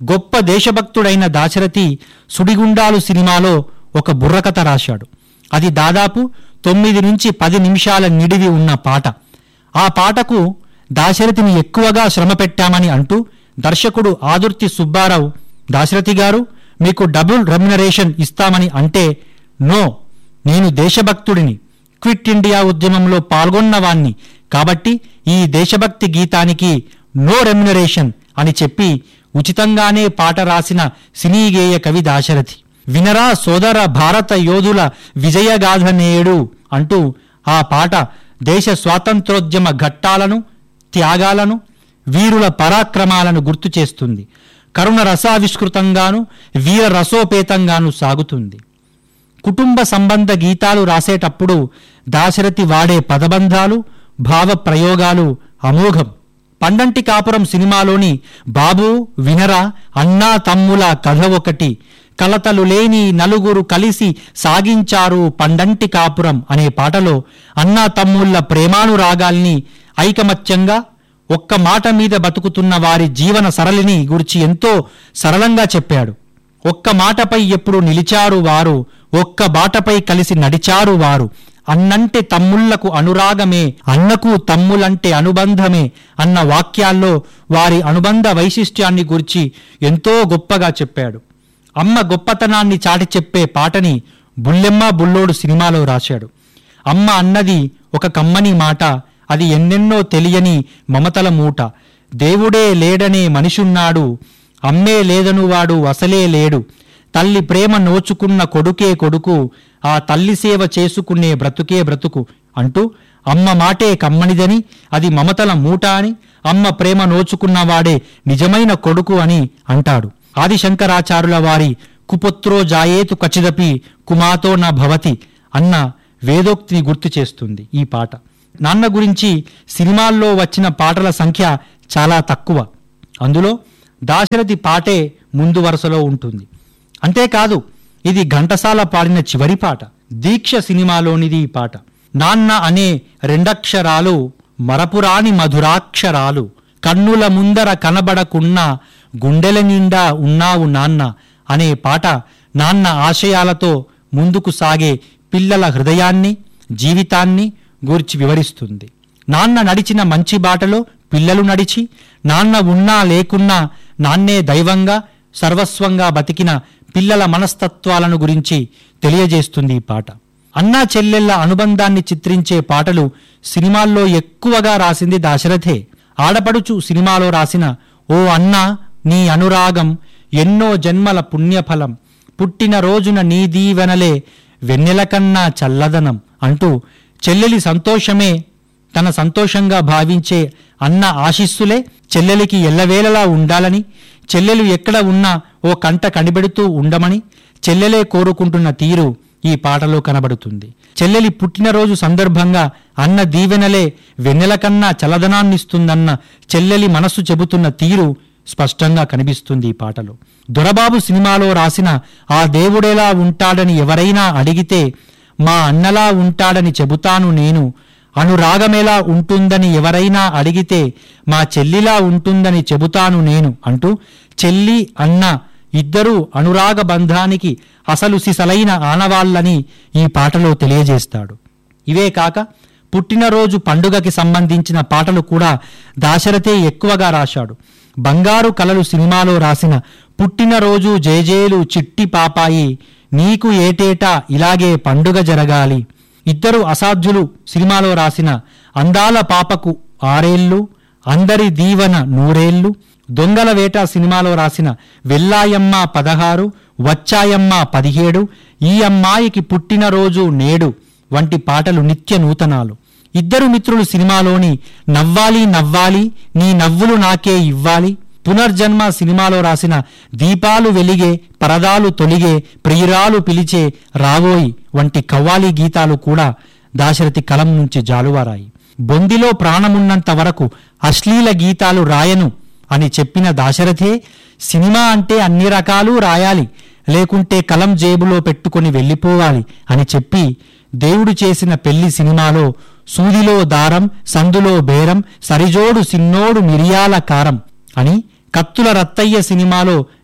గొప్ప దేశభక్తుడైన దాశరథి సుడిగుండాలు సినిమాలో ఒక బుర్రకథ రాశాడు అది దాదాపు తొమ్మిది నుంచి పది నిమిషాల నిడివి ఉన్న పాట ఆ పాటకు దాశరథిని ఎక్కువగా శ్రమ పెట్టామని అంటూ దర్శకుడు ఆదుర్తి సుబ్బారావు దాశరథి గారు మీకు డబుల్ రెమ్యునరేషన్ ఇస్తామని అంటే నో నేను దేశభక్తుడిని క్విట్ ఇండియా ఉద్యమంలో పాల్గొన్నవాణ్ణి కాబట్టి ఈ దేశభక్తి గీతానికి నో రెమ్యునరేషన్ అని చెప్పి ఉచితంగానే పాట రాసిన సినీ గేయ కవి దాశరథి వినరా సోదర భారత యోధుల విజయగాథ నేడు అంటూ ఆ పాట దేశ స్వాతంత్రోద్యమ ఘట్టాలను త్యాగాలను వీరుల పరాక్రమాలను గుర్తు చేస్తుంది కరుణ రసావిష్కృతంగాను వీర రసోపేతంగాను సాగుతుంది కుటుంబ సంబంధ గీతాలు రాసేటప్పుడు దాశరథి వాడే పదబంధాలు భావ ప్రయోగాలు అమోఘం పండంటి కాపురం సినిమాలోని బాబు వినరా అన్నా తమ్ముల కథ ఒకటి కలతలు లేని నలుగురు కలిసి సాగించారు పండంటి కాపురం అనే పాటలో అన్నా తమ్ముళ్ళ ప్రేమానురాగాల్ని ఐకమత్యంగా ఒక్క మాట మీద బతుకుతున్న వారి జీవన సరళిని గురించి ఎంతో సరళంగా చెప్పాడు ఒక్క మాటపై ఎప్పుడు నిలిచారు వారు ఒక్క బాటపై కలిసి నడిచారు వారు అన్నంటే తమ్ముళ్లకు అనురాగమే అన్నకు తమ్ములంటే అనుబంధమే అన్న వాక్యాల్లో వారి అనుబంధ వైశిష్ట్యాన్ని గురించి ఎంతో గొప్పగా చెప్పాడు అమ్మ గొప్పతనాన్ని చాటి చెప్పే పాటని బుల్లెమ్మ బుల్లోడు సినిమాలో రాశాడు అమ్మ అన్నది ఒక కమ్మని మాట అది ఎన్నెన్నో తెలియని మమతల మూట దేవుడే లేడనే మనిషున్నాడు అమ్మే లేదను వాడు అసలే లేడు తల్లి ప్రేమ నోచుకున్న కొడుకే కొడుకు ఆ తల్లి సేవ చేసుకునే బ్రతుకే బ్రతుకు అంటూ అమ్మ మాటే కమ్మనిదని అది మమతల మూట అని అమ్మ ప్రేమ నోచుకున్నవాడే నిజమైన కొడుకు అని అంటాడు ఆదిశంకరాచార్యుల వారి కుపుత్రో జాయేతు కచిదపి కుమాతో నా భవతి అన్న వేదోక్తిని గుర్తు చేస్తుంది ఈ పాట నాన్న గురించి సినిమాల్లో వచ్చిన పాటల సంఖ్య చాలా తక్కువ అందులో దాశరథి పాటే ముందు వరుసలో ఉంటుంది అంతేకాదు ఇది ఘంటసాల పాడిన చివరి పాట దీక్ష సినిమాలోనిది ఈ పాట నాన్న అనే రెండక్షరాలు మరపురాని మధురాక్షరాలు కన్నుల ముందర కనబడకున్నా గుండెల నిండా ఉన్నావు నాన్న అనే పాట నాన్న ఆశయాలతో ముందుకు సాగే పిల్లల హృదయాన్ని జీవితాన్ని గూర్చి వివరిస్తుంది నాన్న నడిచిన మంచి బాటలో పిల్లలు నడిచి నాన్న ఉన్నా లేకున్నా నాన్నే దైవంగా సర్వస్వంగా బతికిన పిల్లల మనస్తత్వాలను గురించి తెలియజేస్తుంది ఈ పాట అన్నా చెల్లెళ్ల అనుబంధాన్ని చిత్రించే పాటలు సినిమాల్లో ఎక్కువగా రాసింది దాశరథే ఆడపడుచు సినిమాలో రాసిన ఓ అన్నా నీ అనురాగం ఎన్నో జన్మల పుణ్యఫలం పుట్టిన రోజున నీ దీవెనలే వెన్నెల కన్నా చల్లదనం అంటూ చెల్లెలి సంతోషమే తన సంతోషంగా భావించే అన్న ఆశీస్సులే చెల్లెలికి ఎల్లవేళలా ఉండాలని చెల్లెలు ఎక్కడ ఉన్నా ఓ కంట కనిపెడుతూ ఉండమని చెల్లెలే కోరుకుంటున్న తీరు ఈ పాటలో కనబడుతుంది చెల్లెలి పుట్టినరోజు సందర్భంగా అన్న దీవెనలే వెన్నెల కన్నా చలదనాన్నిస్తుందన్న చెల్లెలి మనస్సు చెబుతున్న తీరు స్పష్టంగా కనిపిస్తుంది ఈ పాటలో దొరబాబు సినిమాలో రాసిన ఆ దేవుడెలా ఉంటాడని ఎవరైనా అడిగితే మా అన్నలా ఉంటాడని చెబుతాను నేను అనురాగమెలా ఉంటుందని ఎవరైనా అడిగితే మా చెల్లిలా ఉంటుందని చెబుతాను నేను అంటూ చెల్లి అన్న ఇద్దరూ అనురాగ బంధానికి అసలు సిసలైన ఆనవాళ్ళని ఈ పాటలో తెలియజేస్తాడు ఇవే కాక పుట్టినరోజు పండుగకి సంబంధించిన పాటలు కూడా దాశరథే ఎక్కువగా రాశాడు బంగారు కలలు సినిమాలో రాసిన పుట్టినరోజు జేజేలు చిట్టి పాపాయి నీకు ఏటేటా ఇలాగే పండుగ జరగాలి ఇద్దరు అసాధ్యులు సినిమాలో రాసిన అందాల పాపకు ఆరేళ్ళు అందరి దీవన నూరేళ్ళు దొంగల వేట సినిమాలో రాసిన వెల్లాయమ్మ పదహారు వచ్చాయమ్మ పదిహేడు ఈ అమ్మాయికి పుట్టినరోజు నేడు వంటి పాటలు నిత్య నూతనాలు ఇద్దరు మిత్రులు సినిమాలోని నవ్వాలి నవ్వాలి నీ నవ్వులు నాకే ఇవ్వాలి పునర్జన్మ సినిమాలో రాసిన దీపాలు వెలిగే పరదాలు తొలిగే ప్రియురాలు పిలిచే రావోయి వంటి కవ్వాలి గీతాలు కూడా దాశరథి కలం నుంచి జాలువారాయి బొందిలో ప్రాణమున్నంత వరకు అశ్లీల గీతాలు రాయను అని చెప్పిన దాశరథే సినిమా అంటే అన్ని రకాలు రాయాలి లేకుంటే కలం జేబులో పెట్టుకొని వెళ్ళిపోవాలి అని చెప్పి దేవుడు చేసిన పెళ్లి సినిమాలో సూదిలో దారం సందులో బేరం సరిజోడు సిన్నోడు మిరియాల కారం అని కత్తుల రత్తయ్య సినిమాలో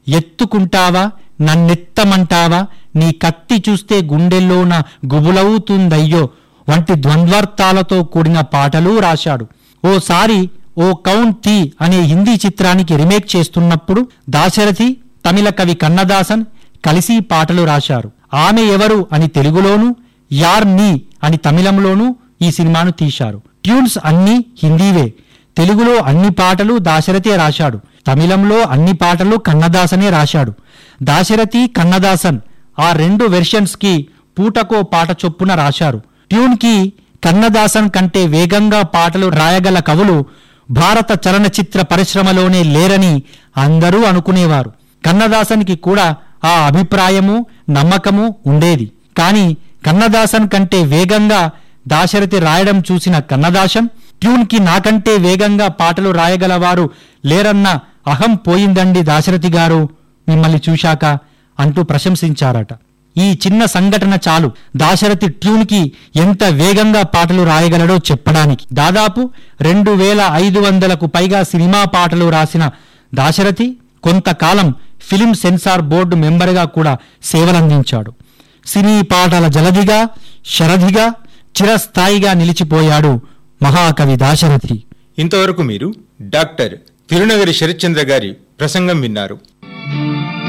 ఎత్తుకుంటావా నన్నెత్తమంటావా నీ కత్తి చూస్తే గుండెల్లోన గుబులవుతుందయ్యో వంటి ద్వంద్వార్థాలతో కూడిన పాటలు రాశాడు ఓసారి ఓ కౌంట్ తీ అనే హిందీ చిత్రానికి రీమేక్ చేస్తున్నప్పుడు దాశరథి తమిళ కవి కన్నదాసన్ కలిసి పాటలు రాశారు ఆమె ఎవరు అని తెలుగులోను యార్ నీ అని తమిళంలోనూ ఈ సినిమాను తీశారు ట్యూన్స్ అన్నీ హిందీవే తెలుగులో అన్ని పాటలు దాశరథే రాశాడు తమిళంలో అన్ని పాటలు కన్నదాసనే రాశాడు దాశరథి కన్నదాసన్ ఆ రెండు వెర్షన్స్ కి పూటకో పాట చొప్పున రాశారు ట్యూన్ కి కన్నదాసన్ కంటే వేగంగా పాటలు రాయగల కవులు భారత చలనచిత్ర పరిశ్రమలోనే లేరని అందరూ అనుకునేవారు కన్నదాసన్కి కూడా ఆ అభిప్రాయము నమ్మకము ఉండేది కానీ కన్నదాసన్ కంటే వేగంగా దాశరథి రాయడం చూసిన కన్నదాసన్ ట్యూన్కి నాకంటే వేగంగా పాటలు రాయగలవారు లేరన్న అహం పోయిందండి దాశరథి గారు మిమ్మల్ని చూశాక అంటూ ప్రశంసించారట ఈ చిన్న సంఘటన చాలు దాశరథి ట్యూన్కి ఎంత వేగంగా పాటలు రాయగలడో చెప్పడానికి దాదాపు రెండు వేల ఐదు వందలకు పైగా సినిమా పాటలు రాసిన దాశరథి కొంతకాలం ఫిలిం సెన్సార్ బోర్డు మెంబర్గా కూడా సేవలందించాడు సినీ పాటల జలదిగా శరధిగా చిరస్థాయిగా నిలిచిపోయాడు మహాకవి దాశరథి ఇంతవరకు మీరు డాక్టర్ తిరునగరి శరత్చంద్ర గారి ప్రసంగం విన్నారు